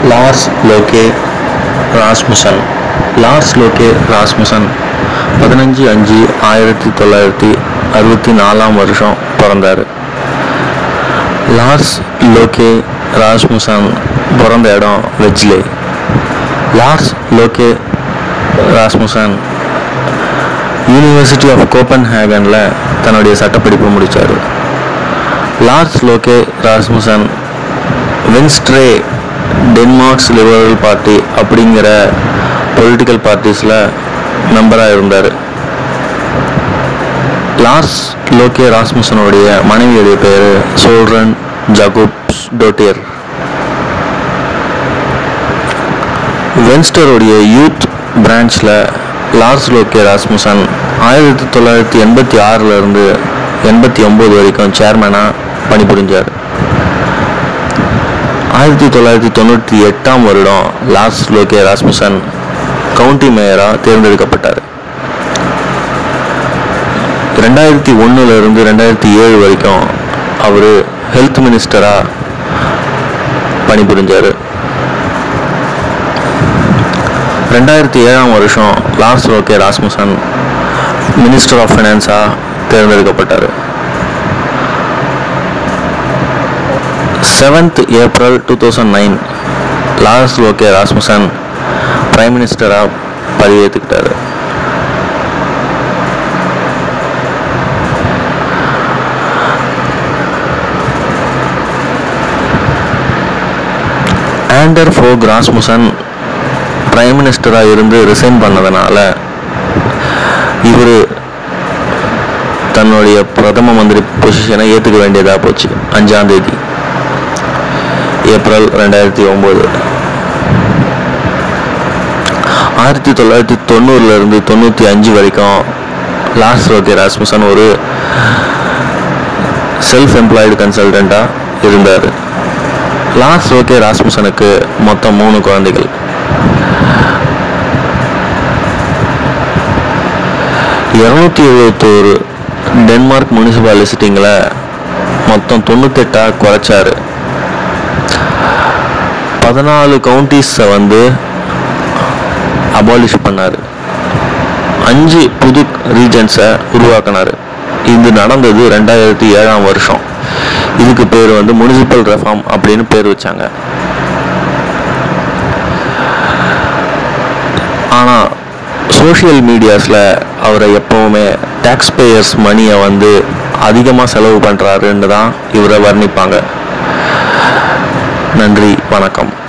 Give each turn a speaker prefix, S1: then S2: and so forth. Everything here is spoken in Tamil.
S1: Lars Lokke Rasmussen Lars Lokke Rasmussen பதினஞ்சு அஞ்சு ஆயிரத்தி தொள்ளாயிரத்தி அறுபத்தி நாலாம் வருஷம் பிறந்தார் லார்ஸ் லோகே ராஸ்முசன் பிறந்த இடம் Vejle Lars Lokke Rasmussen university of கோப்பன்ஹேகனில் தன்னுடைய சட்டப்படிப்பு முடித்தார் Lars Lokke Rasmussen Venstre Denmark's liberal party அப்படிங்கிற பொலிட்டிக்கல் பார்ட்டிஸில் மெம்பராக இருந்தார் லார்ஸ் லோகே ராஸ்முசனுடைய மனைவியுடைய பெயர் சோல்ரன் ஜாகோப்ஸ் டோட்டியர் வென்ஸ்டருடைய யூத் பிரான்ச்சில் லார்ஸ் லோகே ராஸ்முசன் ஆயிரத்தி தொள்ளாயிரத்தி எண்பத்தி ஆறிலிருந்து எண்பத்தி ஒம்பது வரைக்கும் சேர்மனாக பணிபுரிஞ்சார் ஆயிரத்தி தொள்ளாயிரத்தி தொண்ணூற்றி எட்டாம் வருடம் லார்ஸ் லோகே ராஸ்முசன் கவுண்டி மேயராக தேர்ந்தெடுக்கப்பட்டார் ரெண்டாயிரத்தி ஒன்றுலேருந்து ரெண்டாயிரத்தி ஏழு வரைக்கும் அவர் ஹெல்த் மினிஸ்டராக பணிபுரிஞ்சார் ரெண்டாயிரத்தி ஏழாம் வருஷம் Lars Lokke Rasmussen minister of ஃபைனான்ஸாக தேர்ந்தெடுக்கப்பட்டார் seventh April two thousand nine Lars Lokke Rasmussen prime மினிஸ்டராக பதவியேற்றுக்கிட்டார் ஆண்டர் ஃபோக் ராஸ்முசன் பிரைம் மினிஸ்டராக இருந்து ரிசைன் பண்ணதுனால இவர் தன்னுடைய பிரதம மந்திரி பொசிஷனை ஏற்றுக்க வேண்டியதாக போச்சு அஞ்சாம் தேதி ஏப்ரல் ரெண்டாயிரத்தி ஒம்பது ஆயிரத்தி தொள்ளாயிரத்தி தொண்ணூறுலேருந்து தொண்ணூற்றி அஞ்சு வரைக்கும் லாஸ் ரோகே ராஸ்முசன் ஒரு செல்ஃப் எம்ப்ளாய்டு கன்சல்டண்ட்டாக இருந்தார் லாஸ் ரோகே ராஸ்முசனுக்கு மொத்தம் மூணு குழந்தைகள் இரநூத்தி எழுபத்தோரு டென்மார்க் முனிசிபாலிட்டி சிட்டிங்கில் மொத்தம் தொண்ணூத்தெட்டாக குறைச்சாரு பதினாலு கவுண்டிஸை வந்து அபாலிஷ் பண்ணார் அஞ்சு புது ரீஜன்ஸை உருவாக்கினார் இது நடந்தது ரெண்டாயிரத்தி ஏழாம் வருஷம் இதுக்கு பேர் வந்து முனிசிபல் ரெஃபார்ம் அப்படின்னு பேர் வச்சாங்க ஆனால் சோஷியல் மீடியாஸில் அவரை எப்போவுமே டேக்ஸ் பேயர்ஸ் மணியை வந்து அதிகமாக செலவு பண்ணுறாருன்னு தான் இவரை வர்ணிப்பாங்க நன்றி வணக்கம்